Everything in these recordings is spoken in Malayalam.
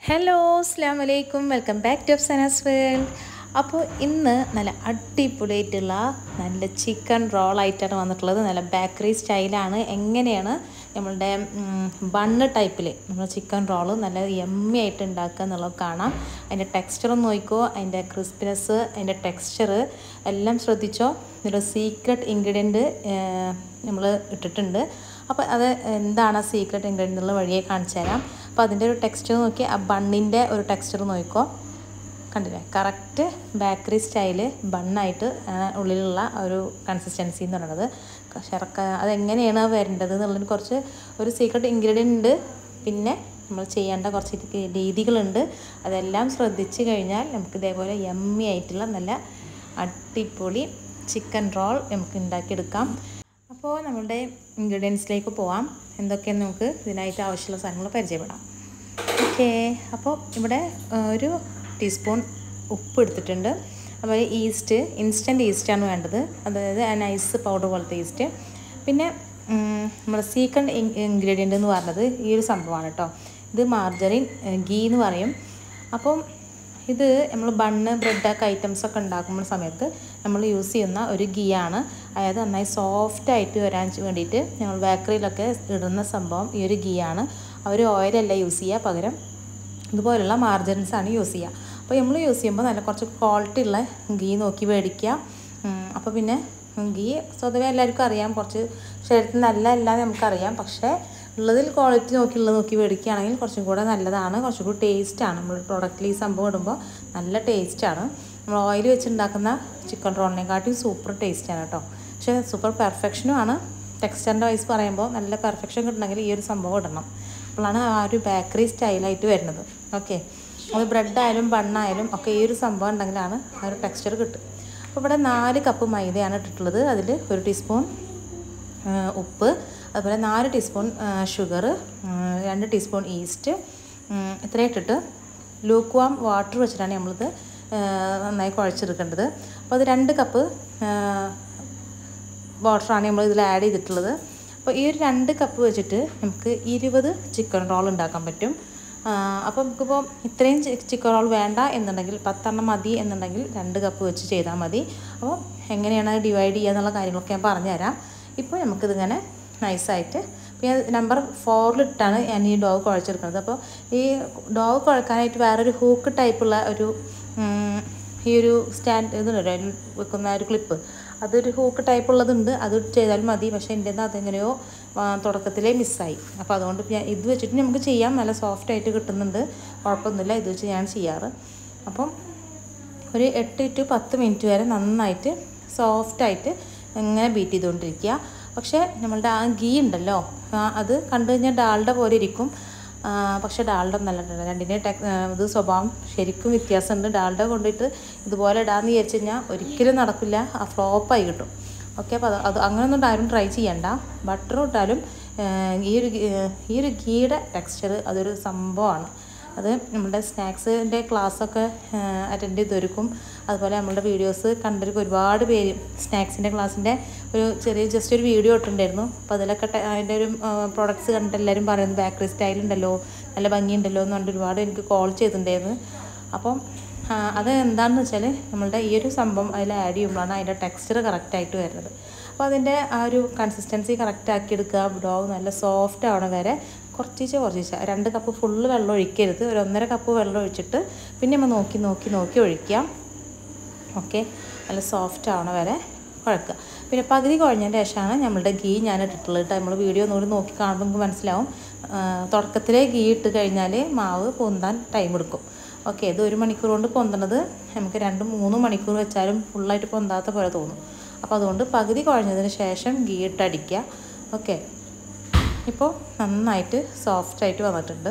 ഹലോ അസ്സാം വലൈക്കും welcome back to Sana's world അപ്പോൾ ഇന്ന് നല്ല അടിപൊളിയായിട്ടുള്ള നല്ല ചിക്കൻ റോളായിട്ടാണ് വന്നിട്ടുള്ളത് നല്ല ബേക്കറി സ്റ്റൈലാണ് എങ്ങനെയാണ് നമ്മളുടെ ബണ്ണ് ടൈപ്പിൽ നമ്മൾ ചിക്കൻ റോള് നല്ല യമ്മി ആയിട്ട് ഉണ്ടാക്കുക എന്നുള്ളത് കാണാം അതിൻ്റെ ടെക്സ്ചർ നോക്കിക്കോ അതിൻ്റെ ക്രിസ്പിനെസ് അതിൻ്റെ ടെക്സ്ചർ എല്ലാം ശ്രദ്ധിച്ചോ ഇതിൽ സീക്രട്ട് ഇൻഗ്രീഡിയൻറ്റ് നമ്മൾ ഇട്ടിട്ടുണ്ട് അപ്പോൾ അത് എന്താണ് ആ സീക്രട്ട് ഇൻഗ്രീഡിയൻ്റ് എന്നുള്ള വഴിയെ കാണിച്ചു തരാം അപ്പോൾ അതിൻ്റെ ഒരു ടെക്സ്ചർ നോക്കി ആ ബണ്ണിൻ്റെ ഒരു ടെക്സ്ചർ നോക്കിക്കോ കണ്ടില്ലേ കറക്റ്റ് ബേക്കറി സ്റ്റൈല് ബണ്ണായിട്ട് ഉള്ളിലുള്ള ഒരു കൺസിസ്റ്റൻസി എന്ന് പറയുന്നത് ശർക്ക അതെങ്ങനെയാണ് വരേണ്ടത് എന്നുള്ളതിന് കുറച്ച് ഒരു സീക്രട്ട് ഇൻഗ്രീഡിയൻ്റ് ഉണ്ട് പിന്നെ നമ്മൾ ചെയ്യേണ്ട കുറച്ച് രീതികളുണ്ട് അതെല്ലാം ശ്രദ്ധിച്ച് കഴിഞ്ഞാൽ നമുക്ക് ഇതേപോലെ യമ്മി ആയിട്ടുള്ള നല്ല അടിപൊളി ചിക്കൻ റോൾ നമുക്ക് ഉണ്ടാക്കിയെടുക്കാം അപ്പോൾ നമ്മളുടെ ഇൻഗ്രീഡിയൻസിലേക്ക് പോവാം എന്തൊക്കെയാണ് നമുക്ക് ഇതിനായിട്ട് ആവശ്യമുള്ള സാധനങ്ങൾ പരിചയപ്പെടാം ഓക്കെ അപ്പോൾ ഇവിടെ ഒരു ടീസ്പൂൺ ഉപ്പ് എടുത്തിട്ടുണ്ട് അപ്പോൾ ഈസ്റ്റ് ഇൻസ്റ്റൻറ്റ് ഈസ്റ്റാണ് വേണ്ടത് അതായത് നൈസ് പൗഡർ പോലത്തെ ഈസ്റ്റ് പിന്നെ നമ്മുടെ സീക്രട്ട് ഇൻഗ്രീഡിയൻ്റ് എന്ന് പറഞ്ഞത് ഈ ഒരു സംഭവമാണ് കേട്ടോ ഇത് മാർജറിൻ ഗീ എന്ന് പറയും അപ്പം ഇത് നമ്മൾ ബണ്ണ് ബ്രെഡൊക്കെ ഐറ്റംസ് ഒക്കെ ഉണ്ടാക്കുമ്പോൾ സമയത്ത് നമ്മൾ യൂസ് ചെയ്യുന്ന ഒരു ഗീ ആണ് അതായത് നന്നായി സോഫ്റ്റ് ആയിട്ട് വരാൻ വേണ്ടിയിട്ട് ഞങ്ങൾ ബേക്കറിയിലൊക്കെ ഇടുന്ന സംഭവം ഈ ഒരു ഗീ ആണ് അവർ ഓയിലല്ല യൂസ് ചെയ്യുക പകരം ഇതുപോലുള്ള മാർജറിൻസ് ആണ് യൂസ് ചെയ്യുക അപ്പോൾ നമ്മൾ യൂസ് ചെയ്യുമ്പോൾ നല്ല കുറച്ച് ക്വാളിറ്റി ഉള്ള ഗീ നോക്കി മേടിക്കുക അപ്പോൾ പിന്നെ ഗീ സ്വതവേ എല്ലാവർക്കും അറിയാം കുറച്ച് ശരീരത്തിന് നല്ല അല്ല നമുക്കറിയാം പക്ഷേ ഉള്ളതിൽ ക്വാളിറ്റി നോക്കിയുള്ളത് നോക്കി മേടിക്കുകയാണെങ്കിൽ കുറച്ചും കൂടെ നല്ലതാണ് കുറച്ചും കൂടി ടേസ്റ്റാണ് നമ്മൾ പ്രൊഡക്റ്റിൽ ഈ സംഭവം ഇടുമ്പോൾ നല്ല ടേസ്റ്റാണ് നമ്മൾ ഓയിൽ വെച്ചുണ്ടാക്കുന്ന ചിക്കൻ റോളിനെക്കാട്ടിയും സൂപ്പർ ടേസ്റ്റാണ് കേട്ടോ പക്ഷേ സൂപ്പർ പെർഫെക്ഷനും ആണ് ടെക്സ്ചറിൻ്റെ വൈസ് പറയുമ്പോൾ നല്ല പെർഫെക്ഷൻ കിട്ടണമെങ്കിൽ ഈ ഒരു സംഭവം ഇടണം അപ്പോഴാണ് ആ ഒരു ബേക്കറി സ്റ്റൈലായിട്ട് വരുന്നത് ഓക്കെ അത് ബ്രെഡായാലും ബണ്ണായാലും ഒക്കെ ഈ ഒരു സംഭവം ഉണ്ടെങ്കിലാണ് ആ ഒരു ടെക്സ്ചർ കിട്ടും അപ്പോൾ ഇവിടെ നാല് കപ്പ് മൈദയാണ് ഇട്ടിട്ടുള്ളത് അതിൽ ഒരു ടീസ്പൂൺ ഉപ്പ് അതുപോലെ നാല് ടീസ്പൂൺ ഷുഗർ രണ്ട് ടീസ്പൂൺ ഈസ്റ്റ് ഇത്രയും ഇട്ടിട്ട് ലൂക്വാം വാട്ടർ വെച്ചിട്ടാണ് നമ്മളിത് നന്നായി കുഴച്ചെടുക്കേണ്ടത് അപ്പോൾ അത് രണ്ട് കപ്പ് വാട്ടറാണ് നമ്മൾ ഇതിൽ ആഡ് ചെയ്തിട്ടുള്ളത് അപ്പോൾ ഈ ഒരു രണ്ട് കപ്പ് വെച്ചിട്ട് നമുക്ക് ഇരുപത് ചിക്കൻ റോൾ ഉണ്ടാക്കാൻ പറ്റും അപ്പോൾ നമുക്കിപ്പോൾ ഇത്രയും ചിക്കൻ റോൾ വേണ്ട എന്നുണ്ടെങ്കിൽ പത്തെണ്ണം മതി എന്നുണ്ടെങ്കിൽ രണ്ട് കപ്പ് വെച്ച് ചെയ്താൽ മതി അപ്പോൾ എങ്ങനെയാണ് ഡിവൈഡ് ചെയ്യുക എന്നുള്ള കാര്യങ്ങളൊക്കെ ഞാൻ പറഞ്ഞുതരാം ഇപ്പോൾ നമുക്കിതിങ്ങനെ നൈസായിട്ട് പിന്നെ നമ്പർ ഫോറിലിട്ടാണ് ഞാൻ ഈ ഡോവ് കുഴച്ചെടുക്കുന്നത് അപ്പോൾ ഈ ഡോവ് കുഴക്കാനായിട്ട് വേറൊരു ഹൂക്ക് ടൈപ്പുള്ള ഒരു ഈ ഒരു സ്റ്റാൻഡ് ഇതുണ്ടല്ലോ വെക്കുന്ന ഒരു ക്ലിപ്പ് അതൊരു ഹൂക്ക് ടൈപ്പ് ഉള്ളതുണ്ട് അത് ചെയ്താൽ മതി പക്ഷേ എൻ്റെ അതെങ്ങനെയോ തുടക്കത്തിലേ മിസ്സായി അപ്പോൾ അതുകൊണ്ട് ഞാൻ ഇത് വെച്ചിട്ട് നമുക്ക് ചെയ്യാം നല്ല സോഫ്റ്റ് ആയിട്ട് കിട്ടുന്നുണ്ട് കുഴപ്പമൊന്നുമില്ല ഇത് വെച്ച് ഞാൻ ചെയ്യാറ് അപ്പം ഒരു എട്ട് ടു പത്ത് മിനിറ്റ് വരെ നന്നായിട്ട് സോഫ്റ്റായിട്ട് ഇങ്ങനെ ബീറ്റ് ചെയ്തുകൊണ്ടിരിക്കുക പക്ഷേ നമ്മളുടെ ആ ഗീ ഉണ്ടല്ലോ അത് കണ്ടു കഴിഞ്ഞാൽ ഡാൾഡ പോലെ ഇരിക്കും പക്ഷേ ഡാൾഡ നല്ല രണ്ടിൻ്റെ ടെക് ഇത് സ്വഭാവം ശരിക്കും വ്യത്യാസമുണ്ട് ഡാൾഡ കൊണ്ടിട്ട് ഇതുപോലെ ഇടാമെന്ന് വിചാരിച്ചു കഴിഞ്ഞാൽ ഒരിക്കലും നടക്കില്ല ആ ഫ്ലോപ്പായി കിട്ടും ഓക്കെ അപ്പോൾ അത് അത് അങ്ങനെയൊന്നും ആരും ട്രൈ ചെയ്യണ്ട ബട്ടർ ഇട്ടാലും ഈ ഒരു ഈ ഒരു ഗീയുടെ ടെക്സ്ചർ അതൊരു സംഭവമാണ് അത് നമ്മുടെ സ്നാക്സിൻ്റെ ക്ലാസ്സൊക്കെ അറ്റൻഡ് ചെയ്തൊരുക്കും അതുപോലെ നമ്മളുടെ വീഡിയോസ് കണ്ടവർക്ക് ഒരുപാട് പേര് സ്നാക്സിൻ്റെ ക്ലാസ്സിൻ്റെ ഒരു ചെറിയ ജസ്റ്റ് ഒരു വീഡിയോ ഇട്ടിട്ടുണ്ടായിരുന്നു അപ്പോൾ അതിലൊക്കെ അതിൻ്റെ ഒരു പ്രോഡക്റ്റ്സ് കണ്ടിട്ട് എല്ലാവരും പറയുന്നത് ബേക്കറി സ്റ്റൈൽ ഉണ്ടല്ലോ നല്ല ഭംഗിയുണ്ടല്ലോ എന്ന് പറഞ്ഞിട്ട് ഒരുപാട് എനിക്ക് കോൾ ചെയ്തിട്ടുണ്ടായിരുന്നു അപ്പം അത് എന്താണെന്ന് വെച്ചാൽ നമ്മളുടെ ഈ ഒരു സംഭവം അതിൽ ആഡ് ചെയ്യുമ്പോഴാണ് അതിൻ്റെ ടെക്സ്ചർ കറക്റ്റായിട്ട് വരുന്നത് അപ്പോൾ അതിൻ്റെ ആ ഒരു കൺസിസ്റ്റൻസി കറക്റ്റ് ആക്കി എടുക്കുക ഡോവ് നല്ല സോഫ്റ്റ് ആവണ വരെ കുറച്ചിച്ച് കുറച്ചിച്ച് രണ്ട് കപ്പ് ഫുള്ള് വെള്ളം ഒഴിക്കരുത് ഒരു ഒന്നര കപ്പ് വെള്ളം ഒഴിച്ചിട്ട് പിന്നെ നമ്മൾ നോക്കി നോക്കി നോക്കി ഒഴിക്കാം ഓക്കെ നല്ല സോഫ്റ്റ് ആവണ വരെ കുഴക്കുക പിന്നെ പകുതി കുഴഞ്ഞതിൻ്റെ ശേഷമാണ് നമ്മളുടെ ഗീ ഞാൻ ഇട്ടിട്ടുള്ളത് നമ്മൾ വീഡിയോ ഒന്നുകൂടി നോക്കി കാണുമ്പോൾ നമുക്ക് മനസ്സിലാവും തുടക്കത്തിലേ ഗീ ഇട്ട് കഴിഞ്ഞാൽ മാവ് പൊന്താൻ ടൈം എടുക്കും ഓക്കെ ഇത് ഒരു മണിക്കൂർ കൊണ്ട് പൊന്തണത് നമുക്ക് രണ്ട് മൂന്ന് മണിക്കൂർ വെച്ചാലും ഫുള്ളായിട്ട് പൊന്താത്ത പോലെ തോന്നും അപ്പോൾ അതുകൊണ്ട് പകുതി കുഴഞ്ഞതിന് ശേഷം ഗീ ഇട്ട് അടിക്കുക ഓക്കെ ഇപ്പോൾ നന്നായിട്ട് സോഫ്റ്റായിട്ട് വന്നിട്ടുണ്ട്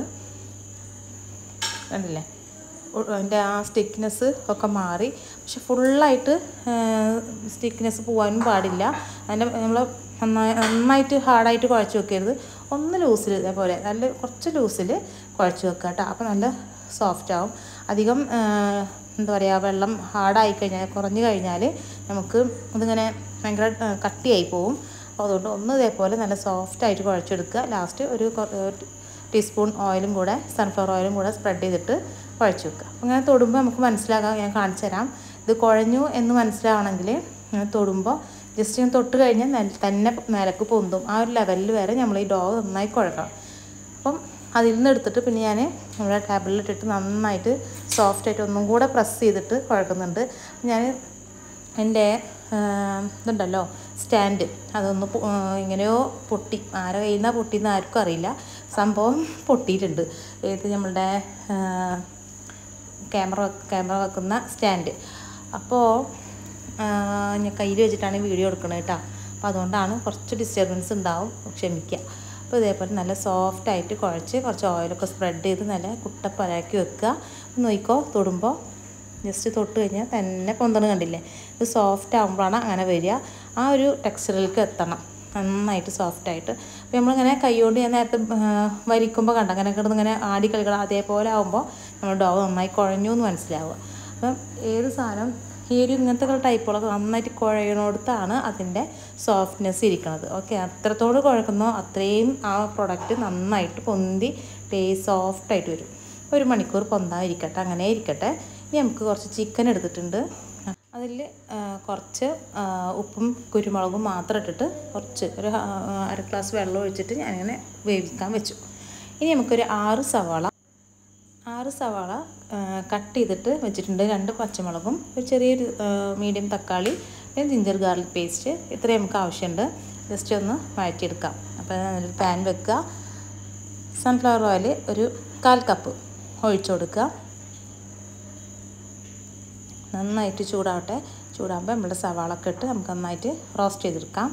കണ്ടില്ലേ അതിൻ്റെ ആ സ്റ്റിക്നെസ് ഒക്കെ മാറി പക്ഷെ ഫുള്ളായിട്ട് സ്റ്റിക്നെസ് പോകാനും പാടില്ല അതിൻ്റെ നമ്മൾ നന്നായി നന്നായിട്ട് ഹാർഡായിട്ട് കുഴച്ച് വെക്കരുത് ഒന്ന് ലൂസിൽ ഇതേപോലെ നല്ല കുറച്ച് ലൂസിൽ കുഴച്ച് വെക്കുക കേട്ടോ അപ്പോൾ നല്ല സോഫ്റ്റ് ആവും അധികം എന്താ പറയുക വെള്ളം ഹാർഡായി കഴിഞ്ഞാൽ കുറഞ്ഞു കഴിഞ്ഞാൽ നമുക്ക് ഇതിങ്ങനെ ഭയങ്കര കട്ടിയായി പോവും അപ്പോൾ അതുകൊണ്ട് ഒന്ന് ഇതേപോലെ നല്ല സോഫ്റ്റായിട്ട് കുഴച്ചെടുക്കുക ലാസ്റ്റ് ഒരു ടീസ്പൂൺ ഓയിലും കൂടെ സൺഫ്ലവർ ഓയിലും കൂടെ സ്പ്രെഡ് ചെയ്തിട്ട് കുഴച്ച് വെക്കുക അങ്ങനെ തൊടുമ്പോൾ നമുക്ക് മനസ്സിലാകാം ഞാൻ കാണിച്ചു തരാം ഇത് കുഴഞ്ഞു എന്ന് മനസ്സിലാവണമെങ്കിൽ ഇങ്ങനെ തൊടുമ്പോൾ ജസ്റ്റ് ഞാൻ തൊട്ട് കഴിഞ്ഞാൽ നെ- തന്നെ നിലക്ക് പൊന്തും ആ ഒരു ലെവലിൽ വരെ നമ്മൾ ഈ ഡോ നന്നായി കുഴക്കണം അപ്പം അതിൽ നിന്ന് എടുത്തിട്ട് പിന്നെ ഞാൻ നമ്മുടെ ടേബിളിലിട്ടിട്ട് നന്നായിട്ട് സോഫ്റ്റായിട്ട് ഒന്നും കൂടെ പ്രസ് ചെയ്തിട്ട് കുഴക്കുന്നുണ്ട് ഞാൻ എൻ്റെ ഇതുണ്ടല്ലോ സ്റ്റാൻഡ് അതൊന്ന് പൊ- ആ, എങ്ങനെയോ പൊട്ടി ആരെ കയ്യിൽ നിന്നാണ് പൊട്ടിയെന്ന് ആർക്കും അറിയില്ല സംഭവം പൊട്ടിയിട്ടുണ്ട് ഇത് നമ്മളുടെ ക്യാമറ ക്യാമറ വെക്കുന്ന സ്റ്റാൻഡ് അപ്പോൾ ഞാൻ കയ്യിൽ വെച്ചിട്ടാണ് വീഡിയോ എടുക്കുന്നത് കേട്ടോ അപ്പോൾ അതുകൊണ്ടാണ് കുറച്ച് ഡിസ്റ്റർബൻസ് ഉണ്ടാവും ക്ഷമിക്കുക അപ്പോൾ ഇതേപോലെ നല്ല സോഫ്റ്റായിട്ട് കുഴച്ച് കുറച്ച് ഓയിലൊക്കെ സ്പ്രെഡ് ചെയ്ത് നല്ല കുട്ടപ്പലാക്കി വെക്കുക നോക്കിക്കോ തൊടുമ്പോൾ ജസ്റ്റ് തൊട്ട് കഴിഞ്ഞാൽ തന്നെ പൊന്തണം കണ്ടില്ലേ ഇത് സോഫ്റ്റ് ആകുമ്പോഴാണ് അങ്ങനെ വരിക ആ ഒരു ടെക്സ്ചറിലേക്ക് എത്തണം നന്നായിട്ട് സോഫ്റ്റായിട്ട് അപ്പോൾ നമ്മളിങ്ങനെ കൈകൊണ്ട് ഞാൻ നേരത്തെ വരിക്കുമ്പോൾ കണ്ട അങ്ങനെ കിടന്ന് ഇങ്ങനെ ആടി കളിക്കണം അതേപോലെ ആകുമ്പോൾ നമ്മൾ ഡോ നന്നായി കുഴഞ്ഞു എന്ന് മനസ്സിലാവുക അപ്പം ഏത് സാധനം ഈ ഒരു ഇങ്ങനത്തെ ടൈപ്പുകളൊക്കെ നന്നായിട്ട് കുഴയണോടത്താണ് അതിൻ്റെ സോഫ്റ്റ്നെസ് ഇരിക്കുന്നത് ഓക്കെ അത്രത്തോട് കുഴക്കുന്നോ അത്രയും ആ പ്രൊഡക്റ്റ് നന്നായിട്ട് പൊന്തി ടേ സോഫ്റ്റായിട്ട് വരും ഒരു മണിക്കൂർ പൊന്താതിരിക്കട്ടെ അങ്ങനെ ഇരിക്കട്ടെ ഇനി നമുക്ക് കുറച്ച് ചിക്കൻ എടുത്തിട്ടുണ്ട് അതിൽ കുറച്ച് ആ, ഉപ്പും കുരുമുളകും മാത്രം ഇട്ടിട്ട് കുറച്ച് ഒരു ആ, അര ഗ്ലാസ് വെള്ളം ഒഴിച്ചിട്ട് ഞാനിങ്ങനെ വേവിക്കാൻ വെച്ചു ഇനി നമുക്കൊരു ആറ് സവാള ആറ് സവാള കട്ട് ചെയ്തിട്ട് വെച്ചിട്ടുണ്ട് രണ്ട് പച്ചമുളകും ഒരു ചെറിയൊരു മീഡിയം തക്കാളി പിന്നെ ജിഞ്ചർ ഗാർലിക് പേസ്റ്റ് ഇത്രയും നമുക്ക് ആവശ്യമുണ്ട് ജസ്റ്റ് ഒന്ന് വഴറ്റിയെടുക്കാം അപ്പോൾ ഒരു പാൻ വെക്കുക സൺഫ്ലവർ ഓയിൽ ഒരു കാൽ കപ്പ് ഒഴിച്ചു കൊടുക്കുക നന്നായിട്ട് ചൂടാവട്ടെ ചൂടാകുമ്പോൾ നമ്മുടെ സവാള ഒക്കെ ഇട്ട് നമുക്ക് നന്നായിട്ട് റോസ്റ്റ് ചെയ്തെടുക്കാം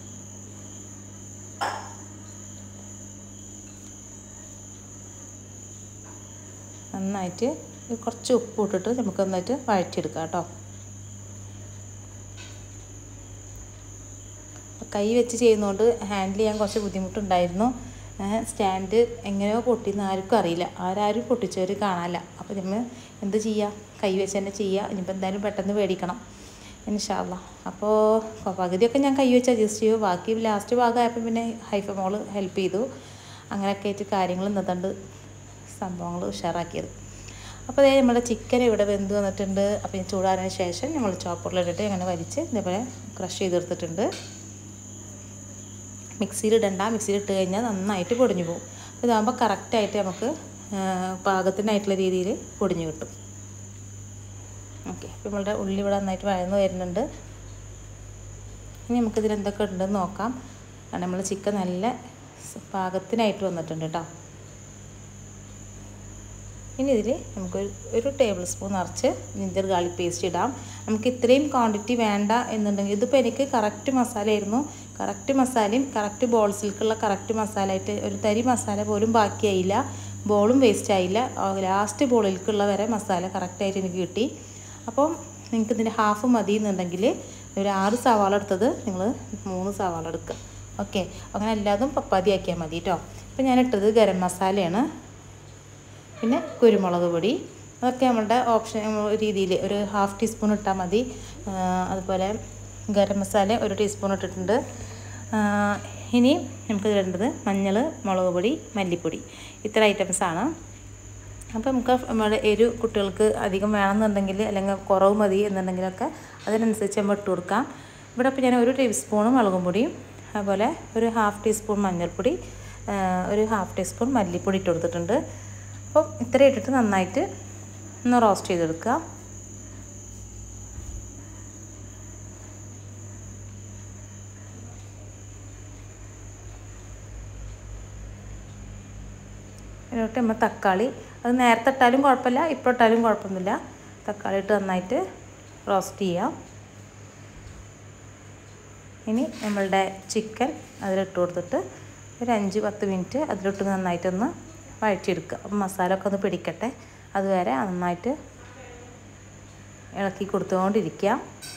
നന്നായിട്ട് കുറച്ച് ഉപ്പ് ഇട്ടിട്ട് നമുക്ക് നന്നായിട്ട് വഴറ്റിയെടുക്കാം കേട്ടോ കൈ വെച്ച് ചെയ്യുന്നതുകൊണ്ട് ഹാൻഡിൽ ചെയ്യാൻ കുറച്ച് ബുദ്ധിമുട്ടുണ്ടായിരുന്നു സ്റ്റാൻഡ് എങ്ങനെയോ പൊട്ടിയെന്ന് ആർക്കും അറിയില്ല ആരാരും പൊട്ടിച്ചവർ കാണാനില്ല അപ്പോൾ നമ്മൾ എന്ത് ചെയ്യുക കൈ വെച്ച് തന്നെ ചെയ്യുക ഇനിയിപ്പോൾ എന്തായാലും പെട്ടെന്ന് മേടിക്കണം ഇൻഷാല്ല അപ്പോൾ പകുതിയൊക്കെ ഞാൻ കൈ വെച്ച് അഡ്ജസ്റ്റ് ചെയ്തു ബാക്കി ലാസ്റ്റ് ഭാഗമായപ്പോൾ പിന്നെ ഹൈഫ മോള് ഹെൽപ്പ് ചെയ്തു അങ്ങനെയൊക്കെ ആയിട്ട് കാര്യങ്ങൾ നിന്നിട്ടുണ്ട് സംഭവങ്ങൾ ഉഷാറാക്കിയത് അപ്പോൾ അതേ നമ്മുടെ ചിക്കൻ ഇവിടെ വെന്ത് വന്നിട്ടുണ്ട് അപ്പോൾ ഈ ചൂടാറിന് ശേഷം നമ്മൾ ചോപ്പറിലിട്ടിട്ട് അങ്ങനെ വലിച്ച് ഇതേപോലെ ക്രഷ് ചെയ്തെടുത്തിട്ടുണ്ട് മിക്സിയിൽ ഇടണ്ട മിക്സിയിൽ ഇട്ട് കഴിഞ്ഞാൽ നന്നായിട്ട് പൊടിഞ്ഞു പോകും അപ്പോൾ ഇതാകുമ്പോൾ കറക്റ്റായിട്ട് നമുക്ക് ആ, പാകത്തിനായിട്ടുള്ള രീതിയിൽ പൊടിഞ്ഞു കിട്ടും ഓക്കെ അപ്പോൾ നമ്മളുടെ ഉള്ളി ഇവിടെ നന്നായിട്ട് വഴന്ന് വരുന്നുണ്ട് ഇനി നമുക്കിതിൽ എന്തൊക്കെ ഉണ്ടെന്ന് നോക്കാം കാരണം നമ്മൾ ചിക്കൻ നല്ല സ് പാകത്തിനായിട്ട് വന്നിട്ടുണ്ട് കേട്ടോ ഇനി ഇതിൽ നമുക്കൊരു ഒരു ടേബിൾ സ്പൂൺ നിറച്ച് ജിഞ്ചർ ഗാർലിക് പേസ്റ്റ് ഇടാം നമുക്ക് ഇത്രയും ക്വാണ്ടിറ്റി വേണ്ട എന്നുണ്ടെങ്കിൽ ഇതിപ്പോൾ എനിക്ക് കറക്റ്റ് മസാല ആയിരുന്നു കറക്റ്റ് മസാലയും കറക്റ്റ് ബോൾസിലേക്കുള്ള കറക്റ്റ് മസാല ആയിട്ട് ഒരു തരി മസാല പോലും ബാക്കിയായില്ല ബോളും വേസ്റ്റ് ആയില്ല ലാസ്റ്റ് ബോളിലേക്കുള്ള വരെ മസാല കറക്റ്റായിട്ട് എനിക്ക് കിട്ടി അപ്പം നിങ്ങൾക്ക് ഇതിൻ്റെ ഹാഫ് മതി എന്നുണ്ടെങ്കിൽ ഒരു ആറ് സവാള എടുത്തത് നിങ്ങൾ മൂന്ന് സവാള എടുക്കുക ഓക്കെ അങ്ങനെ എല്ലാതും പപ്പാതിയാക്കിയാൽ മതി കേട്ടോ ഇപ്പം ഞാൻ ഇട്ടത് ഗരം മസാലയാണ് പിന്നെ കുരുമുളക് പൊടി അതൊക്കെ നമ്മളുടെ ഓപ്ഷൻ രീതിയിൽ ഒരു ഹാഫ് ടീസ്പൂൺ ഇട്ടാൽ മതി ആ, അതുപോലെ ഗരം മസാല ഒരു ടീസ്പൂൺ ഇട്ടിട്ടുണ്ട് ആ, ഇനി നമുക്ക് ഇടേണ്ടത് മഞ്ഞൾ മുളക് പൊടി മല്ലിപ്പൊടി ഇത്ര ഐറ്റംസാണ് അപ്പോൾ നമുക്ക് നമ്മുടെ എരു കുട്ടികൾക്ക് അധികം വേണമെന്നുണ്ടെങ്കിൽ അല്ലെങ്കിൽ കുറവ് മതി എന്നുണ്ടെങ്കിലൊക്കെ അതിനനുസരിച്ച് നമ്മൾ ഇട്ട് കൊടുക്കാം ഇവിടെ ഇപ്പോൾ ഞാൻ ഒരു ടേബിൾ സ്പൂൺ മുളകും പൊടിയും അതുപോലെ ഒരു ഹാഫ് ടീസ്പൂൺ മഞ്ഞൾപ്പൊടി ആ, ഒരു ഹാഫ് ടീസ്പൂൺ മല്ലിപ്പൊടി ഇട്ട് കൊടുത്തിട്ടുണ്ട് അപ്പം ഇത്ര ഇട്ടിട്ട് നന്നായിട്ട് ഒന്ന് റോസ്റ്റ് ചെയ്തെടുക്കുക ഇതിലോട്ട് നമ്മൾ തക്കാളി അത് നേരത്തെ ഇട്ടാലും കുഴപ്പമില്ല ഇപ്പോൾ ഇട്ടാലും കുഴപ്പമൊന്നുമില്ല തക്കാളി ഇട്ട് നന്നായിട്ട് റോസ്റ്റ് ചെയ്യാം ഇനി നമ്മളുടെ ചിക്കൻ അതിലിട്ട് കൊടുത്തിട്ട് ഒരു അഞ്ച് പത്ത് മിനിറ്റ് അതിലിട്ട് നന്നായിട്ടൊന്ന് വഴറ്റിയെടുക്കുക അപ്പം മസാല ഒക്കെ ഒന്ന് പിടിക്കട്ടെ അതുവരെ നന്നായിട്ട് ഇളക്കി കൊടുത്തുകൊണ്ടിരിക്കുക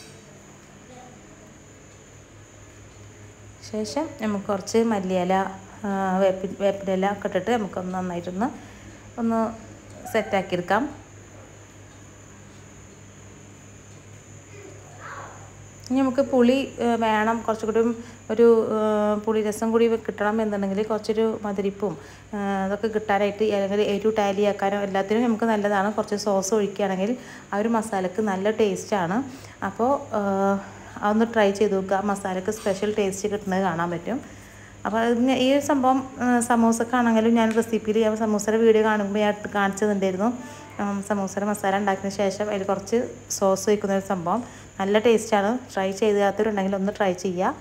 ശേഷം നമുക്ക് കുറച്ച് മല്ലിയില ആ, വേപ്പി വേപ്പില ഒക്കെ ഇട്ടിട്ട് നമുക്കൊന്ന് നന്നായിട്ടൊന്ന് ഒന്ന് സെറ്റാക്കി എടുക്കാം ഇനി നമുക്ക് പുളി ഏഹ്, വേണം കുറച്ചുകൂടി ഒരു ഏഹ്, പുളി രസം കൂടി കിട്ടണം എന്നുണ്ടെങ്കിൽ കുറച്ചൊരു മധുരിപ്പും ഏഹ്, അതൊക്കെ കിട്ടാനായിട്ട് അല്ലെങ്കിൽ എരിവ് ടാലി ആക്കാനോ എല്ലാത്തിനും നമുക്ക് നല്ലതാണ് കുറച്ച് സോസ് ഒഴിക്കുകയാണെങ്കിൽ ആ ഒരു മസാലക്ക് നല്ല ടേസ്റ്റാണ് അപ്പോൾ ഏഹ്, അതൊന്ന് ട്രൈ ചെയ്ത് നോക്കുക ആ മസാലക്ക് സ്പെഷ്യൽ ടേസ്റ്റ് കിട്ടുന്നത് കാണാൻ പറ്റും അപ്പോൾ ഇതിന് ഈ ഒരു സംഭവം സമൂസക്കാണെങ്കിലും ഞാൻ റെസിപ്പിയിൽ ഞാൻ സമൂസയുടെ വീഡിയോ കാണുമ്പോൾ ഞാൻ കാണിച്ചതുണ്ടായിരുന്നു സമൂസയുടെ മസാല ഉണ്ടാക്കിയതിന് ശേഷം അതിൽ കുറച്ച് സോസ് വയ്ക്കുന്ന ഒരു സംഭവം നല്ല ടേസ്റ്റാണ് ട്രൈ ചെയ്താത്തവരുണ്ടെങ്കിൽ ഒന്ന് ട്രൈ ചെയ്യുക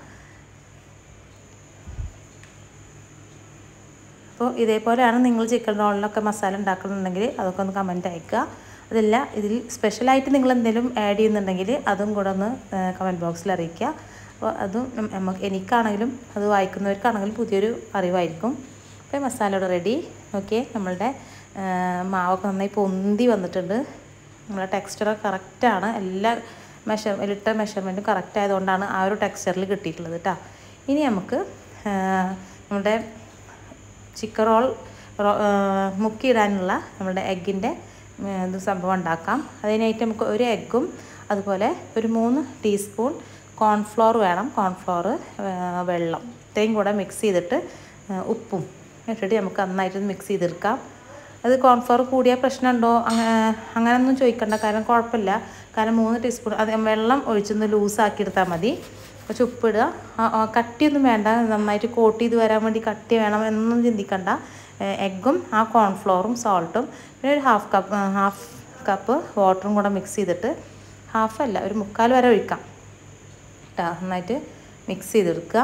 അപ്പോൾ ഇതേപോലെയാണ് നിങ്ങൾ ചിക്കൻ റോളിലൊക്കെ മസാല ഉണ്ടാക്കുന്നുണ്ടെങ്കിൽ അതൊക്കെ ഒന്ന് കമൻറ്റ് അയക്കുക അതല്ല ഇതിൽ സ്പെഷ്യലായിട്ട് നിങ്ങൾ എന്തെങ്കിലും ആഡ് ചെയ്യുന്നുണ്ടെങ്കിൽ അതും കൂടെ ഒന്ന് കമൻറ്റ് ബോക്സിൽ അറിയിക്കുക അപ്പോൾ അതും നം- നമുക്ക് എനിക്കാണെങ്കിലും അത് വായിക്കുന്നവർക്കാണെങ്കിലും പുതിയൊരു അറിവായിരിക്കും അപ്പോൾ മസാല ഇവിടെ റെഡി ഓക്കെ നമ്മളുടെ ആ, മാവൊക്കെ നന്നായി പൊന്തി വന്നിട്ടുണ്ട് നമ്മളെ ടെക്സ്ചർ കറക്റ്റാണ് എല്ലാ മെഷർ ഇട്ട മെഷർമെൻറ്റും കറക്റ്റ് ആയതുകൊണ്ടാണ് ആ ഒരു ടെക്സ്ചറിൽ കിട്ടിയിട്ടുള്ളത് കേട്ടോ ഇനി നമുക്ക് ആ, നമ്മുടെ ചിക്കൻ റോൾ റോ മുക്കിയിടാനുള്ള നമ്മുടെ എഗ്ഗിൻ്റെ ഇത് സംഭവം ഉണ്ടാക്കാം അതിനായിട്ട് നമുക്ക് ഒരു എഗ്ഗും അതുപോലെ ഒരു മൂന്ന് ടീസ്പൂൺ കോൺഫ്ലോർ വേണം കോൺഫ്ലോർ വെള്ളം ഇത്രയും കൂടെ മിക്സ് ചെയ്തിട്ട് ആ, ഉപ്പും ഇട്ടിട്ട് നമുക്ക് നന്നായിട്ട് മിക്സ് ചെയ്തെടുക്കാം അത് കോൺഫ്ലോർ കൂടിയ പ്രശ്നമുണ്ടോ അങ്ങനെ അങ്ങനെയൊന്നും ചോദിക്കണ്ട കാരണം കുഴപ്പമില്ല കാരണം മൂന്ന് ടീസ്പൂൺ അത് വെള്ളം ഒഴിച്ചൊന്ന് ലൂസാക്കി എടുത്താൽ മതി കുറച്ച് ഉപ്പിടുക ആ, ആ, കട്ടിയൊന്നും വേണ്ട നന്നായിട്ട് കോട്ട് ചെയ്ത് വരാൻ വേണ്ടി കട്ടി വേണം എന്നൊന്നും ചിന്തിക്കണ്ട എഗ്ഗും ആ കോൺഫ്ലോറും സോൾട്ടും പിന്നെ ഒരു ഹാഫ് കപ്പ് ഹാഫ് കപ്പ് വാട്ടറും കൂടെ മിക്സ് ചെയ്തിട്ട് ഹാഫ് അല്ല ഒരു മുക്കാൽ വരെ ഒഴിക്കാം കേട്ടോ നന്നായിട്ട് മിക്സ് ചെയ്തെടുക്കുക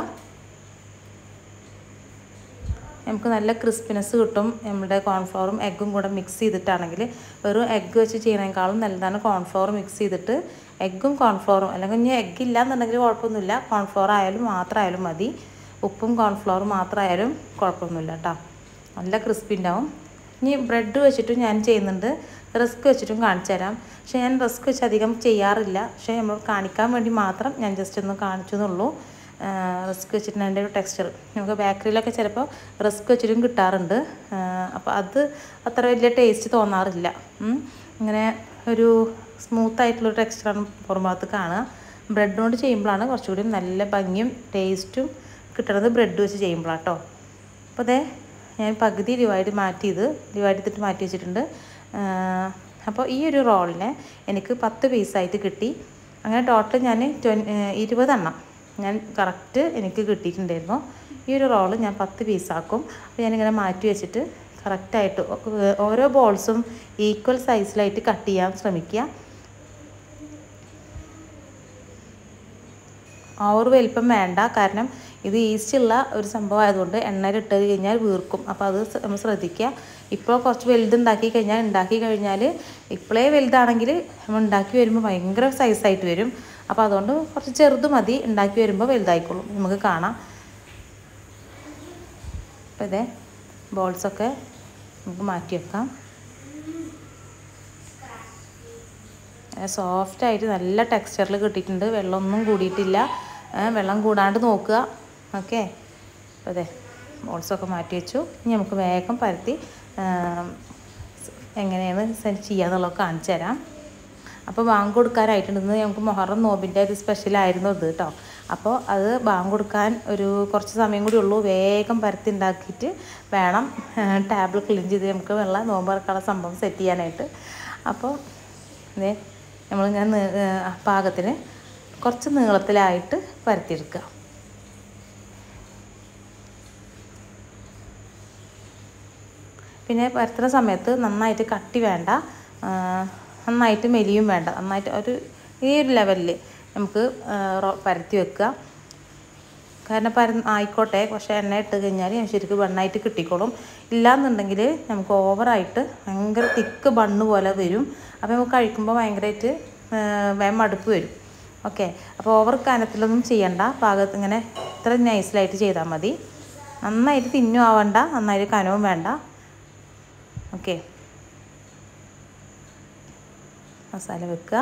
നമുക്ക് നല്ല ക്രിസ്പിനെസ് കിട്ടും നമ്മുടെ കോൺഫ്ലവറും എഗ്ഗും കൂടെ മിക്സ് ചെയ്തിട്ടാണെങ്കിൽ വെറും എഗ്ഗ് വെച്ച് ചെയ്യുന്നതിനേക്കാളും നല്ലതാണ് കോൺഫ്ലവർ മിക്സ് ചെയ്തിട്ട് എഗ്ഗും കോൺഫ്ലവറും അല്ലെങ്കിൽ ഇനി എഗ്ഗ് ഇല്ല എന്നുണ്ടെങ്കിൽ കുഴപ്പമൊന്നുമില്ല കോൺഫ്ലവർ ആയാലും മാത്രമായാലും മതി ഉപ്പും കോൺഫ്ലവറും മാത്രമായാലും കുഴപ്പമൊന്നുമില്ല കേട്ടോ നല്ല ക്രിസ്പി ഉണ്ടാവും ഇനി ബ്രെഡ് വെച്ചിട്ടും ഞാൻ ചെയ്യുന്നുണ്ട് റിസ്ക് വെച്ചിട്ടും കാണിച്ചു തരാം പക്ഷേ ഞാൻ റിസ്ക് വെച്ച് അധികം ചെയ്യാറില്ല പക്ഷേ നമ്മൾ കാണിക്കാൻ വേണ്ടി മാത്രം ഞാൻ ജസ്റ്റ് ഒന്ന് കാണിച്ചു എന്നുള്ളൂ റിസ്ക് വെച്ചിട്ട് അതിൻ്റെ ഒരു ടെക്സ്ചർ നമുക്ക് ബേക്കറിയിലൊക്കെ ചിലപ്പോൾ റിസ്ക് വെച്ചിട്ടും കിട്ടാറുണ്ട് അപ്പോൾ അത് അത്ര വലിയ ടേസ്റ്റ് തോന്നാറില്ല ഉം. ഇങ്ങനെ ഒരു സ്മൂത്ത് ആയിട്ടുള്ളൊരു ടെക്സ്ചറാണ് പുറംഭാഗത്ത് കാണുക ബ്രെഡ് കൊണ്ട് ചെയ്യുമ്പോഴാണ് കുറച്ചുകൂടി നല്ല ഭംഗിയും ടേസ്റ്റും കിട്ടുന്നത് ബ്രെഡ് വെച്ച് ചെയ്യുമ്പോഴാണ് കേട്ടോ അപ്പോൾ അതെ ഞാൻ പകുതി ഡിവൈഡ് മാറ്റി ചെയ്ത് ഡിവൈഡ് ചെയ്തിട്ട് മാറ്റി വെച്ചിട്ടുണ്ട് അപ്പോൾ ഈ ഒരു റോളിനെ എനിക്ക് പത്ത് പീസായിട്ട് കിട്ടി അങ്ങനെ ടോട്ടൽ ഞാൻ ട്വൻ ഇരുപതെണ്ണം ഞാൻ കറക്റ്റ് എനിക്ക് കിട്ടിയിട്ടുണ്ടായിരുന്നു ഈ ഒരു റോള് ഞാൻ പത്ത് പീസാക്കും അപ്പോൾ ഞാനിങ്ങനെ മാറ്റി വെച്ചിട്ട് കറക്റ്റായിട്ട് ഓരോ ബോൾസും ഈക്വൽ സൈസിലായിട്ട് കട്ട് ചെയ്യാൻ ശ്രമിക്കുക ഓവർ വലിപ്പം വേണ്ട കാരണം ഇത് ഈസ്റ്റ് ഉള്ള ഒരു സംഭവം ആയതുകൊണ്ട് എണ്ണയിൽ ഇട്ട് കഴിഞ്ഞാൽ വീർക്കും അപ്പോൾ അത് സ- നമ്മൾ ശ്രദ്ധിക്കുക ഇപ്പോൾ കുറച്ച് വലുതുണ്ടാക്കി കഴിഞ്ഞാൽ ഉണ്ടാക്കി കഴിഞ്ഞാൽ ഇപ്പോഴേ വലുതാണെങ്കിൽ നമ്മൾ ഉണ്ടാക്കി വരുമ്പോൾ ഭയങ്കര സൈസായിട്ട് വരും അപ്പോൾ അതുകൊണ്ട് കുറച്ച് ചെറുത് മതി ഉണ്ടാക്കി വരുമ്പോൾ വലുതായിക്കോളും നമുക്ക് കാണാം അപ്പോൾ ഇതേ ബോൾസൊക്കെ നമുക്ക് മാറ്റി വെക്കാം സോഫ്റ്റായിട്ട് നല്ല ടെക്സ്ചറിൽ കിട്ടിയിട്ടുണ്ട് വെള്ളമൊന്നും കൂടിയിട്ടില്ല ഏ, വെള്ളം കൂടാണ്ട് നോക്കുക ഓക്കെ അപ്പോൾ അതെ ബോൾസൊക്കെ മാറ്റി വെച്ചു ഇനി നമുക്ക് വേഗം പരത്തി ആ, എങ്ങനെയാണ് സെറ്റ് ചെയ്യാന്നുള്ളത് കാണിച്ചു തരാം അപ്പോൾ ബാങ്ക് കൊടുക്കാനായിട്ടുണ്ട് ഇന്ന് നമുക്ക് മൊഹറം നോമ്പിൻ്റെ ഒരു സ്പെഷ്യലായിരുന്നു ഇത് കേട്ടോ അപ്പോൾ അത് ബാങ്ക് കൊടുക്കാൻ ഒരു കുറച്ച് സമയം കൂടി ഉള്ളൂ വേഗം പരത്തി ഉണ്ടാക്കിയിട്ട് വേണം ടാബിൾ ക്ലീൻ ചെയ്ത് നമുക്ക് വെള്ള നോമ്പ് തുറക്കാനുള്ള സംഭവം സെറ്റ് ചെയ്യാനായിട്ട് അപ്പോൾ ഇതേ നമ്മളിങ്ങനെ നീ- ഏഹ് പാകത്തിന് കുറച്ച് നീളത്തിലായിട്ട് പരത്തിയെടുക്കുക പിന്നെ പരത്തുന്ന സമയത്ത് നന്നായിട്ട് കട്ടി വേണ്ട ആ, നന്നായിട്ട് മെലിയും വേണ്ട നന്നായിട്ട് ഒരു ഈ ഒരു ലെവലിൽ നമുക്ക് ആ, റോ- പരത്തി വെക്കുക കാരണം പര ആയിക്കോട്ടെ പക്ഷേ എണ്ണ ഇട്ട് കഴിഞ്ഞാൽ ഞാൻ ശരിക്കും ബണ്ണായിട്ട് കിട്ടിക്കോളും ഇല്ലാന്നുണ്ടെങ്കിൽ നമുക്ക് ഓവറായിട്ട് ഭയങ്കര തിക്ക് ബണ്ണ് പോലെ വരും അപ്പോൾ നമുക്ക് കഴിക്കുമ്പോൾ ഭയങ്കരമായിട്ട് വേഗം മടുപ്പ് വരും ഓക്കെ അപ്പോൾ ഓവർ കനത്തിലൊന്നും ചെയ്യണ്ട പാകത്ത് ഇങ്ങനെ ഇത്ര നൈസിലായിട്ട് ചെയ്താൽ മതി നന്നായിട്ട് തിന്നും ആവണ്ട നന്നായിട്ട് കനവും വേണ്ട ഓക്കെ മസാല വെക്കുക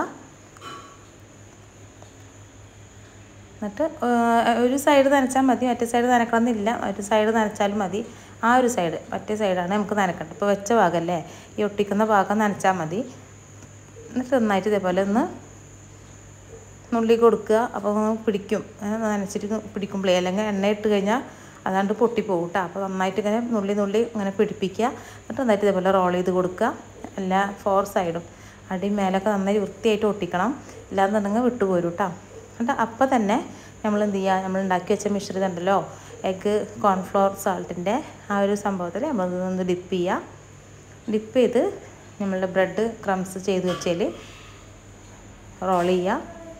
എന്നിട്ട് ഏഹ്, ഒരു സൈഡ് നനച്ചാൽ മതി മറ്റേ സൈഡ് നനക്കണമെന്നില്ല ഒരു സൈഡ് നനച്ചാലും മതി ആ ഒരു സൈഡ് മറ്റേ സൈഡാണ് നമുക്ക് നനക്കേണ്ടത് ഇപ്പോൾ വെച്ച ഭാഗമല്ലേ ഈ ഒട്ടിക്കുന്ന ഭാഗം നനച്ചാൽ മതി എന്നിട്ട് നന്നായിട്ട് ഇതേപോലെ ഒന്ന് നുള്ളി കൊടുക്കുക അപ്പോൾ ഒന്ന് പിടിക്കും ഏ, നനച്ചിട്ട് പിടിക്കുമ്പോഴേ അല്ലെങ്കിൽ എണ്ണ ഇട്ട് കഴിഞ്ഞാൽ അതാണ്ട് പൊട്ടിപ്പോകും കേട്ടോ അപ്പോൾ നന്നായിട്ട് ഇങ്ങനെ നുള്ളി നുള്ളി ഇങ്ങനെ പിടിപ്പിക്കുക എന്നിട്ട് നന്നായിട്ട് ഇതേപോലെ റോൾ ചെയ്ത് കൊടുക്കുക എല്ലാ ഫോർ സൈഡും അടി മേലൊക്കെ നന്നായി വൃത്തിയായിട്ട് ഒട്ടിക്കണം ഇല്ലാന്നുണ്ടെങ്കിൽ വിട്ടുപോരും കേട്ടോ എന്നിട്ട് അപ്പം തന്നെ നമ്മൾ എന്ത് ചെയ്യുക നമ്മൾ ഉണ്ടാക്കി വെച്ച മിശ്രിതം ഉണ്ടല്ലോ എഗ്ഗ് കോൺഫ്ലോർ സാൾട്ടിൻ്റെ ആ ഒരു സംഭവത്തിൽ നമ്മൾ ഒന്ന് ഡിപ്പ് ചെയ്യുക ഡിപ്പ് ചെയ്ത് നമ്മളുടെ ബ്രെഡ് ക്രംസ് ചെയ്ത് വെച്ചതിൽ റോൾ ചെയ്യുക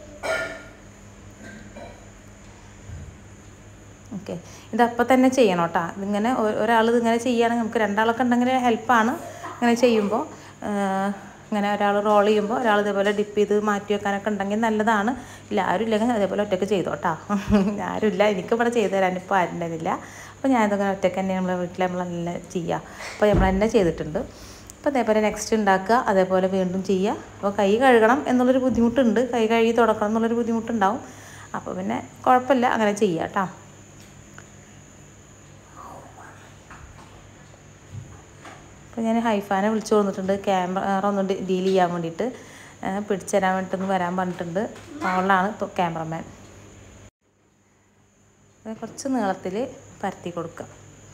ഓക്കെ ഇതപ്പം തന്നെ ചെയ്യണം കേട്ടോ ഇതിങ്ങനെ ഒരാൾ ഇതിങ്ങനെ ചെയ്യുകയാണെങ്കിൽ നമുക്ക് രണ്ടാളൊക്കെ ഉണ്ടെങ്കിൽ ഹെൽപ്പാണ് ഇങ്ങനെ ചെയ്യുമ്പോൾ ഇങ്ങനെ ഒരാൾ റോൾ ചെയ്യുമ്പോൾ ഒരാൾ ഇതേപോലെ ഡിപ്പ് ചെയ്ത് മാറ്റി വെക്കാനൊക്കെ ഉണ്ടെങ്കിൽ നല്ലതാണ് ഇല്ല ആരും ഇല്ലെങ്കിൽ അതേപോലെ ഒറ്റയ്ക്ക് ചെയ്തോ കേട്ടോ ആരുമില്ല എനിക്കിവിടെ ചെയ്തു തരാൻ ഇപ്പോൾ ആരും ഉണ്ടായിരുന്നില്ല അപ്പോൾ ഞാൻ ഇതൊക്കെ ഒറ്റയ്ക്ക് തന്നെ നമ്മളെ വീട്ടിൽ നമ്മൾ നല്ല ചെയ്യുക അപ്പോൾ നമ്മൾ തന്നെ ചെയ്തിട്ടുണ്ട് അപ്പോൾ അതേപോലെ നെക്സ്റ്റ് ഉണ്ടാക്കുക അതേപോലെ വീണ്ടും ചെയ്യുക അപ്പോൾ കൈ കഴുകണം എന്നുള്ളൊരു ബുദ്ധിമുട്ടുണ്ട് കൈ കഴുകി തുടക്കണം എന്നുള്ളൊരു ബുദ്ധിമുട്ടുണ്ടാവും അപ്പോൾ പിന്നെ കുഴപ്പമില്ല അങ്ങനെ ചെയ്യുക കേട്ടോ അപ്പോൾ ഞാൻ ഹൈഫാനെ വിളിച്ചു കൊടുത്തിട്ടുണ്ട് ക്യാമറ ഒന്ന് ഡീൽ ചെയ്യാൻ വേണ്ടിയിട്ട് പിടിച്ചു തരാൻ വേണ്ടിയിട്ടൊന്ന് വരാൻ പറഞ്ഞിട്ടുണ്ട് അവളാണ് ഇപ്പോൾ ക്യാമറമാൻ അത് കുറച്ച് നീളത്തിൽ പരത്തി കൊടുക്കുക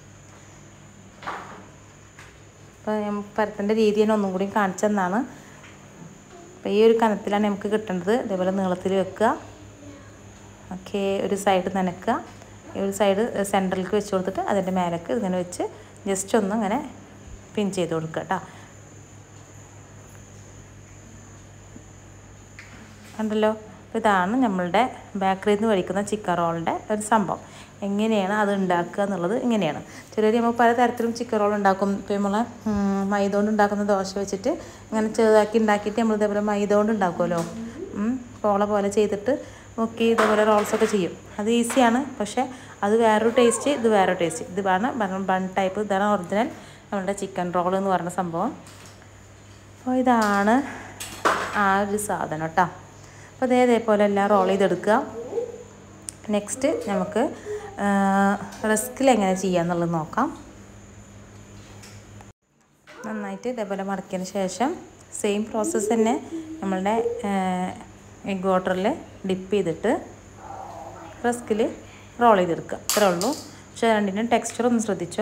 അപ്പോൾ ഞാൻ പരത്തേണ്ട രീതി ഞാൻ ഒന്നും കൂടി കാണിച്ചെന്നാണ് അപ്പോൾ ഈ ഒരു കനത്തിലാണ് നമുക്ക് കിട്ടേണ്ടത് ഇതേപോലെ നീളത്തിൽ വെക്കുക ഓക്കെ ഒരു സൈഡ് നനക്കുക ഈ ഒരു സൈഡ് സെൻറ്ററിലേക്ക് വെച്ച് കൊടുത്തിട്ട് അതിൻ്റെ മേലേക്ക് ഇങ്ങനെ വെച്ച് ജസ്റ്റ് ഒന്ന് ഇങ്ങനെ പിൻ ചെയ്ത് കൊടുക്കുക കേട്ടോ കണ്ടല്ലോ ഇതാണ് നമ്മളുടെ ബേക്കറിയിൽ നിന്ന് മേടിക്കുന്ന ചിക്കൻ റോളിൻ്റെ ഒരു സംഭവം എങ്ങനെയാണ് അത് ഉണ്ടാക്കുക എന്നുള്ളത് ഇങ്ങനെയാണ് ചിലർ നമ്മൾ പല തരത്തിലും ചിക്കൻ റോൾ ഉണ്ടാക്കും ഇപ്പോൾ നമ്മൾ മൈദ കൊണ്ട് ഉണ്ടാക്കുന്ന ദോശ വെച്ചിട്ട് ഇങ്ങനെ ചെറുതാക്കി ഉണ്ടാക്കിയിട്ട് നമ്മൾ ഇതേപോലെ മൈദ കൊണ്ട് ഉണ്ടാക്കുമല്ലോ പോള പോലെ ചെയ്തിട്ട് മുക്കി ഇതേപോലെ റോൾസൊക്കെ ചെയ്യും അത് ഈസിയാണ് പക്ഷേ അത് വേറൊരു ടേസ്റ്റ് ഇത് വേറൊരു ടേസ്റ്റ് ഇതാണ് ബൺ ടൈപ്പ് ഇതാണ് ഒറിജിനൽ നമ്മളുടെ ചിക്കൻ റോൾ എന്ന് പറയുന്ന സംഭവം അപ്പോൾ ഇതാണ് ആ ഒരു സാധനം കേട്ടോ അപ്പോൾ അതേ ഇതേപോലെ എല്ലാം റോൾ ചെയ്തെടുക്കുക നെക്സ്റ്റ് നമുക്ക് റിസ്കിൽ എങ്ങനെ ചെയ്യാന്നുള്ളത് നോക്കാം നന്നായിട്ട് ഇതേപോലെ മടക്കിയതിന് ശേഷം സെയിം പ്രോസസ്സ് തന്നെ നമ്മളുടെ എഗ് വാട്ടറിൽ ഡിപ്പ് ചെയ്തിട്ട് റിസ്കിൽ റോൾ ചെയ്തെടുക്കുക ഇത്രേ ഉള്ളൂ പക്ഷേ രണ്ടിനും ടെക്സ്ചർ ഒന്ന് ശ്രദ്ധിച്ചോ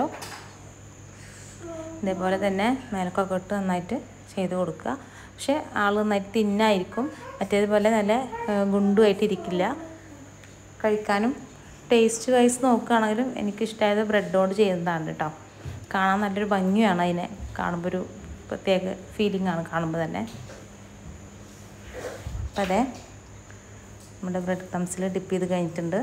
ഇതേപോലെ തന്നെ മേലക്കൊക്കെ ഇട്ട് നന്നായിട്ട് ചെയ്ത് കൊടുക്കുക പക്ഷേ ആൾ നന്നായിട്ട് തിന്നായിരിക്കും മറ്റേതുപോലെ നല്ല ഗുണ്ടുമായിട്ട് ഇരിക്കില്ല കഴിക്കാനും ടേസ്റ്റ് വൈസ് നോക്കുകയാണെങ്കിലും എനിക്കിഷ്ടമായത് ബ്രെഡ് കൊണ്ട് ചെയ്യുന്നതാണ് കേട്ടോ കാണാൻ നല്ലൊരു ഭംഗിയാണ് അതിനെ കാണുമ്പോൾ ഒരു പ്രത്യേക ഫീലിംഗ് ആണ് കാണുമ്പോൾ തന്നെ അപ്പം അതെ നമ്മുടെ ബ്രെഡ് ക്രംസിൽ ഡിപ്പ് ചെയ്ത് കഴിഞ്ഞിട്ടുണ്ട്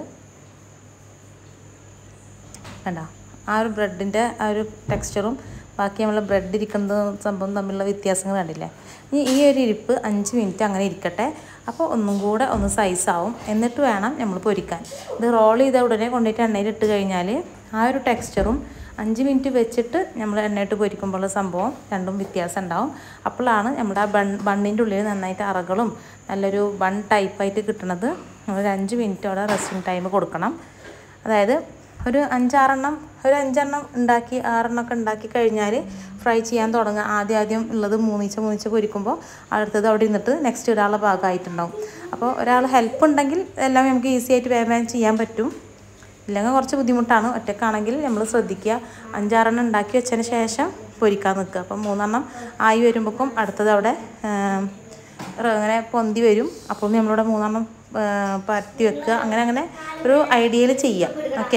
കണ്ടോ ആ ഒരു ബ്രെഡിൻ്റെ ആ ഒരു ടെക്സ്ചറും ബാക്കി നമ്മൾ ബ്രെഡ് ഇരിക്കുന്ന സംഭവം തമ്മിലുള്ള വ്യത്യാസങ്ങൾ കണ്ടില്ലേ ഇനി ഈ ഒരു ഇരിപ്പ് അഞ്ച് മിനിറ്റ് അങ്ങനെ ഇരിക്കട്ടെ അപ്പോൾ ഒന്നും കൂടെ ഒന്ന് സൈസാവും എന്നിട്ട് വേണം നമ്മൾ പൊരിക്കാൻ ഇത് റോൾ ചെയ്ത ഉടനെ കൊണ്ടുപോയിട്ട് എണ്ണയിൽ ഇട്ട് കഴിഞ്ഞാൽ ആ ഒരു ടെക്സ്ചറും അഞ്ച് മിനിറ്റ് വെച്ചിട്ട് നമ്മൾ എണ്ണയിട്ട് പൊരിക്കുമ്പോഴുള്ള സംഭവം രണ്ടും വ്യത്യാസം ഉണ്ടാവും അപ്പോഴാണ് നമ്മുടെ ആ ബൺ ബണ്ണിൻ്റെ ഉള്ളിൽ നന്നായിട്ട് അറകളും നല്ലൊരു ബൺ ടൈപ്പായിട്ട് കിട്ടണത് നമ്മളൊരു അഞ്ച് മിനിറ്റ് അവിടെ റെസ്റ്റിംഗ് ടൈം കൊടുക്കണം അതായത് ഒരു അഞ്ചാറെണ്ണം ഒരു അഞ്ചെണ്ണം ഉണ്ടാക്കി ആറെണ്ണമൊക്കെ ഉണ്ടാക്കി കഴിഞ്ഞാൽ ഫ്രൈ ചെയ്യാൻ തുടങ്ങുക ആദ്യം ആദ്യം ഉള്ളത് മൂന്നിച്ച മൂന്നിച്ച പൊരിക്കുമ്പോൾ അടുത്തത് അവിടെ ഇരുന്നിട്ട് നെക്സ്റ്റ് ഒരാളുടെ ഭാഗമായിട്ടുണ്ടാവും അപ്പോൾ ഒരാൾ ഹെൽപ്പ് ഉണ്ടെങ്കിൽ എല്ലാം നമുക്ക് ഈസി ആയിട്ട് വേഗം വേഗം ചെയ്യാൻ പറ്റും ഇല്ലെങ്കിൽ കുറച്ച് ബുദ്ധിമുട്ടാണ് ഒറ്റക്കാണെങ്കിൽ നമ്മൾ ശ്രദ്ധിക്കുക അഞ്ചാറെണ്ണം ഉണ്ടാക്കി വെച്ചതിന് ശേഷം പൊരിക്കാൻ നിൽക്കുക അപ്പം മൂന്നെണ്ണം ആയി വരുമ്പോഴേക്കും അടുത്തത് അവിടെ അങ്ങനെ പൊന്തി വരും അപ്പോൾ നമ്മളിവിടെ മൂന്നെണ്ണം പരത്തി വെക്കുക അങ്ങനെ അങ്ങനെ ഒരു ഐഡിയയിൽ ചെയ്യാം ഓക്കെ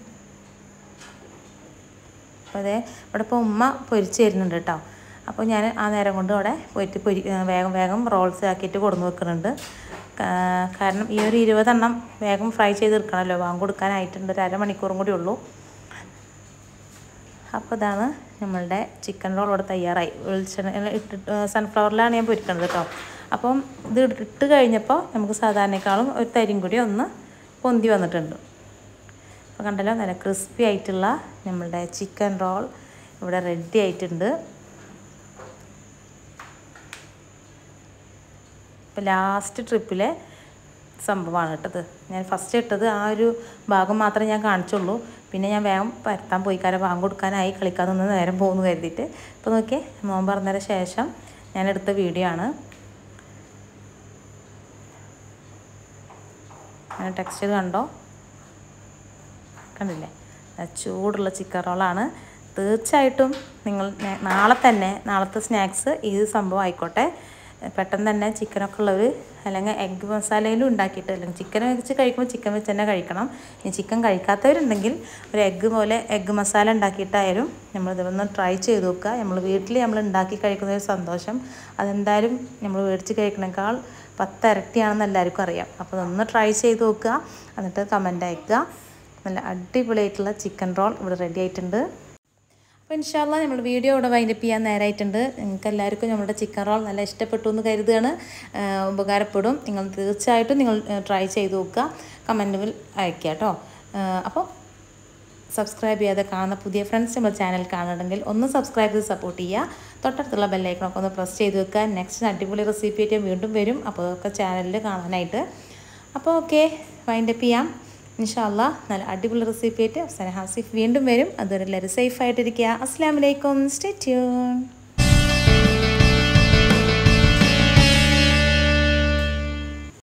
അപ്പോൾ അതെ ഇവിടെ ഇപ്പോൾ ഉമ്മ പൊരിച്ച് തരുന്നുണ്ട് കേട്ടോ അപ്പോൾ ഞാൻ ആ നേരം കൊണ്ട് അവിടെ പോയിട്ട് പൊരി വേഗം വേഗം റോൾസ് ആക്കിയിട്ട് കൊടുന്ന് വെക്കുന്നുണ്ട് കാരണം ഈ ഒരു ഇരുപതെണ്ണം വേഗം ഫ്രൈ ചെയ്തെടുക്കണമല്ലോ വാങ്ങി കൊടുക്കാനായിട്ടുണ്ട് ഒരു അരമണിക്കൂറും കൂടി ഉള്ളൂ അപ്പോൾ ഇതാണ് നമ്മളുടെ ചിക്കൻ റോൾ ഇവിടെ തയ്യാറായി വെളിച്ചെണ്ണ ഇട്ടിട്ട് സൺഫ്ലവറിലാണ് ഞാൻ പൊരിക്കണത് കേട്ടോ അപ്പം ഇത് ഇട്ട് കഴിഞ്ഞപ്പോൾ നമുക്ക് സാധാരണക്കാളും ഒരു തരിയും കൂടി ഒന്ന് പൊന്തി വന്നിട്ടുണ്ട് അപ്പോൾ കണ്ടല്ലോ നല്ല ക്രിസ്പി ആയിട്ടുള്ള നമ്മളുടെ ചിക്കൻ റോൾ ഇവിടെ റെഡി ആയിട്ടുണ്ട് ഇപ്പോൾ ലാസ്റ്റ് ട്രിപ്പിലെ സംഭവമാണ് ഇട്ടത് ഞാൻ ഫസ്റ്റ് ഇട്ടത് ആ ഒരു ഭാഗം മാത്രമേ ഞാൻ കാണിച്ചുള്ളൂ പിന്നെ ഞാൻ വേഗം പരത്താൻ പോയി കാരണം വാങ്ങി കൊടുക്കാനായി കളിക്കാൻ നിന്ന് നേരം പോകുന്നു കരുതിയിട്ട് ഇപ്പോൾ നോക്കിയേ മോൻ പറഞ്ഞതിന് ശേഷം ഞാൻ എടുത്ത വീഡിയോ ആണ് അങ്ങനെ ടെക്സ്ചർ കണ്ടോ കണ്ടില്ലേ നല്ല ചൂടുള്ള ചിക്കൻ റോളാണ് തീർച്ചയായിട്ടും നിങ്ങൾ നെ- നാളെ തന്നെ നാളത്തെ സ്നാക്സ് ഈ സംഭവം ആയിക്കോട്ടെ പെട്ടെന്ന് തന്നെ ചിക്കനൊക്കെ ഉള്ളവർ അല്ലെങ്കിൽ എഗ്ഗ് മസാലയിലും ഉണ്ടാക്കിയിട്ട് അല്ലെങ്കിൽ ചിക്കൻ വെച്ച് കഴിക്കുമ്പോൾ ചിക്കൻ വെച്ച് തന്നെ കഴിക്കണം ഇനി ചിക്കൻ കഴിക്കാത്തവരുണ്ടെങ്കിൽ ഒരു എഗ്ഗ് പോലെ എഗ്ഗ് മസാല ഉണ്ടാക്കിയിട്ടായാലും നമ്മൾ ഇതൊന്ന് ട്രൈ ചെയ്ത് നോക്കുക നമ്മൾ വീട്ടിൽ നമ്മൾ ഉണ്ടാക്കി കഴിക്കുന്ന ഒരു സന്തോഷം അതെന്തായാലും നമ്മൾ മേടിച്ച് കഴിക്കണേക്കാൾ പത്തിരട്ടിയാണെന്ന് എല്ലാവർക്കും അറിയാം അപ്പോൾ അതൊന്ന് ട്രൈ ചെയ്ത് നോക്കുക എന്നിട്ട് കമൻ്റ് അയക്കുക നല്ല അടിപൊളിയായിട്ടുള്ള ചിക്കൻ റോൾ ഇവിടെ റെഡി ആയിട്ടുണ്ട് അപ്പോൾ ഇൻഷാല്ല നമ്മൾ വീഡിയോ ഇവിടെ വൈൻഡപ്പ് ചെയ്യാൻ നേരമായിട്ടുണ്ട് നിങ്ങൾക്ക് എല്ലാവർക്കും നമ്മുടെ ചിക്കൻ റോൾ നല്ല ഇഷ്ടപ്പെട്ടു എന്ന് കരുതുകയാണ് ആഹ് ഉപകാരപ്പെടും നിങ്ങൾ തീർച്ചയായിട്ടും നിങ്ങൾ ട്രൈ ചെയ്ത് നോക്കുക കമൻറ്റുകൾ അയക്കുക കേട്ടോ അപ്പോൾ സബ്സ്ക്രൈബ് ചെയ്യാതെ കാണുന്ന പുതിയ ഫ്രണ്ട്സ് നമ്മുടെ ചാനൽ കാണുന്നുണ്ടെങ്കിൽ ഒന്ന് സബ്സ്ക്രൈബ് ചെയ്ത് സപ്പോർട്ട് ചെയ്യുക തൊട്ടടുത്തുള്ള ബെല്ലൈക്കണൊക്കെ ഒന്ന് പ്രസ് ചെയ്ത് വെക്കുക നെക്സ്റ്റ് അടിപൊളി റെസിപ്പി ആയിട്ട് വീണ്ടും വരും അപ്പോൾ അതൊക്കെ ചാനലിൽ കാണാനായിട്ട് അപ്പോൾ ഓക്കെ വൈൻഡപ്പ് ചെയ്യാം ഇൻഷാല്ല നല്ല അടിപൊളി റെസിപ്പി ആയിട്ട് അവസാനം ഹാസിഫ് വീണ്ടും വരും അതുവരെ എല്ലാവരും സേഫ് ആയിട്ടിരിക്കുക അസ്സാം വലൈക്കും സ്റ്റേ ട്യൂൺ